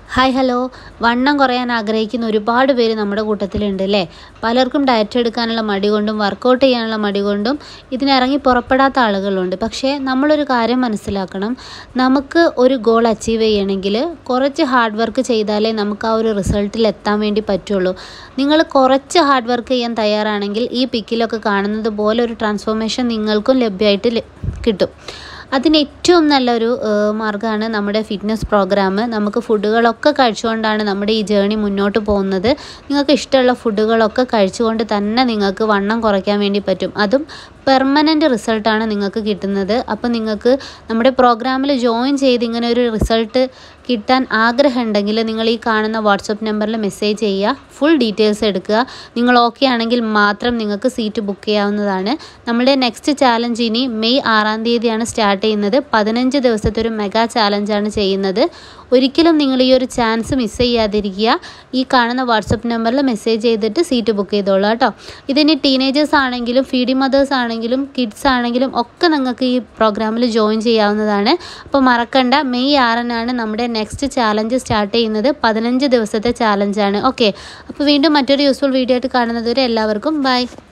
hi hello വണ്ണം കുറയാൻ ആഗ്രഹിക്കുന്ന ഒരുപാട് പേര് നമ്മുടെ കൂട്ടത്തിലുണ്ട് അല്ലേ പലർക്കും ഡയറ്റ് എടുക്കാനുള്ള മടി കൊണ്ടും വർക്കൗട്ട് ചെയ്യാനുള്ള മടി കൊണ്ടും ഇതിനിറങ്ങി പുറപ്പെടാത്ത ആളുകളുണ്ട് പക്ഷേ നമ്മളൊരു കാര്യം മനസ്സിലാക്കണം നമുക്ക് ഒരു ഗോൾ അച്ചീവ് ചെയ്യണമെങ്കിൽ കുറച്ച് ഹാർഡ് വർക്ക് ചെയ്താലേ നമുക്ക് ആ ഒരു റിസൾട്ടിൽ എത്താൻ വേണ്ടി പറ്റുള്ളൂ നിങ്ങൾ കുറച്ച് ഹാർഡ് വർക്ക് ചെയ്യാൻ തയ്യാറാണെങ്കിൽ ഈ പിക്കിലൊക്കെ കാണുന്നത് പോലെ ഒരു ട്രാൻസ്ഫോർമേഷൻ നിങ്ങൾക്കും ലഭ്യമായിട്ട് ല- കിട്ടും അതിന് ഏറ്റവും നല്ലൊരു മാർഗ്ഗമാണ് നമ്മുടെ ഫിറ്റ്നസ് പ്രോഗ്രാം നമുക്ക് ഫുഡുകളൊക്കെ കഴിച്ചുകൊണ്ടാണ് നമ്മുടെ ഈ ജേണി മുന്നോട്ട് പോകുന്നത് നിങ്ങൾക്ക് ഇഷ്ടമുള്ള ഫുഡുകളൊക്കെ കഴിച്ചുകൊണ്ട് തന്നെ നിങ്ങൾക്ക് വണ്ണം കുറയ്ക്കാൻ വേണ്ടി പറ്റും അതും പെർമനൻ്റ് റിസൾട്ടാണ് നിങ്ങൾക്ക് കിട്ടുന്നത് അപ്പോൾ നിങ്ങൾക്ക് നമ്മുടെ പ്രോഗ്രാമിൽ ജോയിൻ ചെയ്ത് ഇങ്ങനെ ഒരു റിസൾട്ട് കിട്ടാൻ ആഗ്രഹമുണ്ടെങ്കിൽ നിങ്ങൾ ഈ കാണുന്ന വാട്സപ്പ് നമ്പറിൽ മെസ്സേജ് ചെയ്യുക ഫുൾ ഡീറ്റെയിൽസ് എടുക്കുക നിങ്ങൾ ഓക്കെ ആണെങ്കിൽ മാത്രം നിങ്ങൾക്ക് സീറ്റ് ബുക്ക് ചെയ്യാവുന്നതാണ് നമ്മുടെ നെക്സ്റ്റ് ചാലഞ്ച് ഇനി മെയ് ആറാം തീയതിയാണ് സ്റ്റാർട്ട് ചെയ്യുന്നത് പതിനഞ്ച് ദിവസത്തെ ഒരു മെഗാ ചാലഞ്ചാണ് ചെയ്യുന്നത് ഒരിക്കലും നിങ്ങൾ ഈ ഒരു ചാൻസ് മിസ് ചെയ്യാതിരിക്കുക ഈ കാണുന്ന വാട്സപ്പ് നമ്പറിൽ മെസ്സേജ് ചെയ്തിട്ട് സീറ്റ് ബുക്ക് ചെയ്തോളൂ കേട്ടോ ഇതിനി ടീനേജേഴ്സ് ആണെങ്കിലും ഫീഡി മദേഴ്സ് ആണെങ്കിലും കിഡ്സ് ആണെങ്കിലും ഒക്കെ നിങ്ങൾക്ക് ഈ പ്രോഗ്രാമിൽ ജോയിൻ ചെയ്യാവുന്നതാണ് അപ്പോൾ മറക്കണ്ട മെയ് ആറിനാണ് നമ്മുടെ നെക്സ്റ്റ് ചാലഞ്ച് സ്റ്റാർട്ട് ചെയ്യുന്നത് പതിനഞ്ച് ദിവസത്തെ ചാലഞ്ചാണ് ഓക്കെ അപ്പോൾ വീണ്ടും മറ്റൊരു യൂസ്ഫുൾ വീഡിയോ ആയിട്ട് കാണുന്നത് വരെ എല്ലാവർക്കും ബൈ